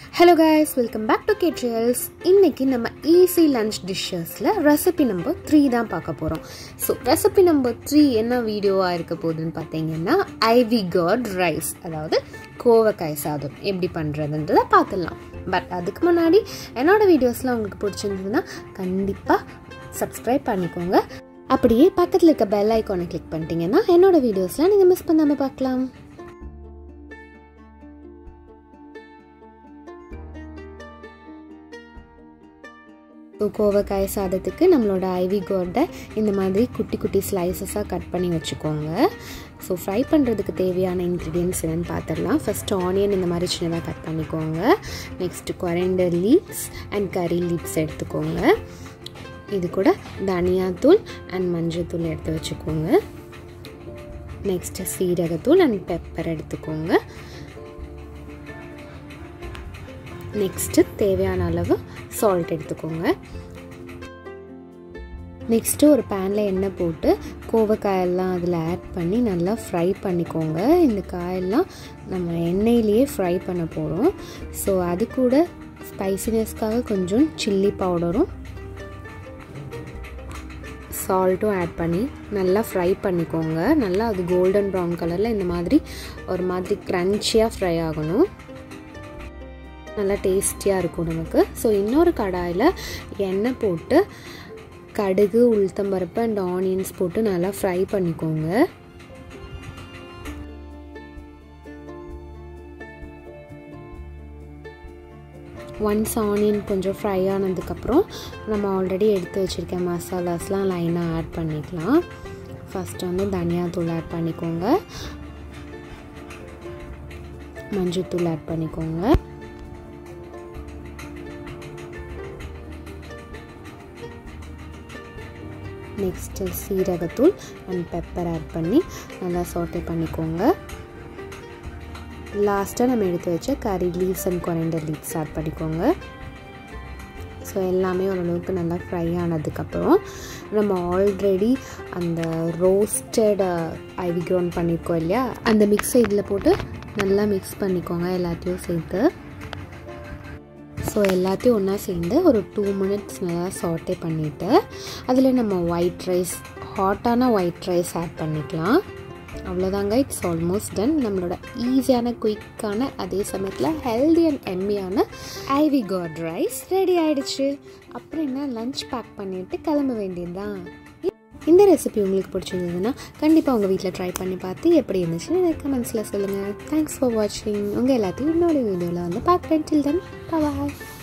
hello guys welcome back to கேட்ரியல்ஸ் இன்றைக்கி நம்ம ஈஸி லன்ச் டிஷ்ஷஸில் ரெசிபி நம்பர் த்ரீ தான் பார்க்க போகிறோம் ஸோ ரெசிபி நம்பர் த்ரீ என்ன வீடியோவாக இருக்க போகுதுன்னு பார்த்தீங்கன்னா ஐவி காட் ரைஸ் அதாவது கோவக்காய் சாதம் எப்படி பண்ணுறதுன்றதை பார்த்துடலாம் பட் அதுக்கு முன்னாடி என்னோடய வீடியோஸ்லாம் உங்களுக்கு பிடிச்சிருந்ததுன்னா கண்டிப்பாக சப்ஸ்கிரைப் பண்ணிக்கோங்க அப்படியே பக்கத்தில் இருக்க பெல் ஐக்கானை கிளிக் பண்ணிட்டீங்கன்னா என்னோடய வீடியோஸ்லாம் நீங்கள் மிஸ் பண்ணாமல் பார்க்கலாம் ஸோ கோவக்காய் சாதத்துக்கு நம்மளோட ஐவி கோட்டை இந்த மாதிரி குட்டி குட்டி ஸ்லைசஸாக கட் பண்ணி வச்சுக்கோங்க ஸோ ஃப்ரை பண்ணுறதுக்கு தேவையான இன்க்ரீடியன்ஸ் என்னென்னு பார்த்துடலாம் ஃபஸ்ட்டு ஆனியன் இந்த மாதிரி சின்னதாக கட் பண்ணிக்கோங்க next coriander leaves and curry leaves எடுத்துக்கோங்க இது கூட தனியாத்தூள் அண்ட் மஞ்சள்தூள் எடுத்து வச்சுக்கோங்க நெக்ஸ்ட்டு சீரகத்தூள் அண்ட் பெப்பர் எடுத்துக்கோங்க நெக்ஸ்ட்டு தேவையான அளவு சால்ட் எடுத்துக்கோங்க நெக்ஸ்ட்டு ஒரு பேனில் எண்ணெய் போட்டு கோவக்காயெல்லாம் அதில் ஆட் பண்ணி நல்லா ஃப்ரை பண்ணிக்கோங்க இந்த காயெல்லாம் நம்ம எண்ணெயிலேயே ஃப்ரை பண்ண போகிறோம் ஸோ அது கூட ஸ்பைசினஸ்க்காக கொஞ்சம் சில்லி பவுடரும் சால்ட்டும் ஆட் பண்ணி நல்லா ஃப்ரை பண்ணிக்கோங்க நல்லா அது கோல்டன் ப்ரௌன் கலரில் இந்த மாதிரி ஒரு மாதிரி க்ரன்ச்சியாக ஃப்ரை ஆகணும் நல்லா டேஸ்டியாக இருக்கும் நமக்கு ஸோ இன்னொரு கடாயில் எண்ணெய் போட்டு கடுகு உளுத்தம்பருப்பு அண்ட் ஆனியன்ஸ் போட்டு நல்லா ஃப்ரை பண்ணிக்கோங்க ஒன்ஸ் ஆனியன் கொஞ்சம் ஃப்ரை ஆனதுக்கப்புறம் நம்ம ஆல்ரெடி எடுத்து வச்சுருக்க மசாலாஸ்லாம் லைனாக ஆட் பண்ணிக்கலாம் ஃபஸ்ட்டு வந்து தனியாத்தூள் ஆட் பண்ணிக்கோங்க மஞ்சத்தூள் ஆட் பண்ணிக்கோங்க நெக்ஸ்ட்டு சீரகத்தூள் அண்ட் பெப்பர் ஆட் பண்ணி நல்லா சோட்டை பண்ணிக்கோங்க லாஸ்ட்டாக நம்ம எடுத்து வச்ச curry leaves and coriander leaves add பண்ணிக்கோங்க ஸோ எல்லாமே ஓரளவுக்கு நல்லா ஃப்ரை ஆனதுக்கப்புறம் நம்ம ஆல்ரெடி அந்த ரோஸ்டட் ஐவி க்ரௌண்ட் பண்ணியிருக்கோம் இல்லையா அந்த மிக்ஸை இதில் போட்டு நல்லா மிக்ஸ் பண்ணிக்கோங்க எல்லாத்தையும் சேர்த்து ஸோ எல்லாத்தையும் ஒன்றா சேர்ந்து ஒரு டூ மினிட்ஸ் நல்லா சாட்டே பண்ணிவிட்டு அதில் நம்ம ஒயிட் ரைஸ் ஹாட்டான ஒயிட் ரைஸ் ஆட் பண்ணிக்கலாம் அவ்வளோதாங்க இட்ஸ் ஆல்மோஸ்ட் டன் நம்மளோட ஈஸியான குயிக்கான அதே சமயத்தில் ஹெல்தி அண்ட் எம்மியான ஐவி காட் ரைஸ் ரெடி ஆகிடுச்சு அப்புறம் என்ன லஞ்ச் பேக் பண்ணிவிட்டு கிளம்ப வேண்டியதுதான் இந்த ரெசிபி உங்களுக்கு பிடிச்சிருந்ததுன்னா கண்டிப்பாக உங்கள் வீட்டில் ட்ரை பண்ணி பார்த்து எப்படி இருந்துச்சுன்னு எனக்கு கமெண்ட்ஸில் சொல்லுங்கள் தேங்க்ஸ் ஃபார் வாட்சிங் உங்கள் எல்லாத்தையும் இன்னொரு வீடியோவில் வந்து பார்க்குறேன் டில் தென் பாய்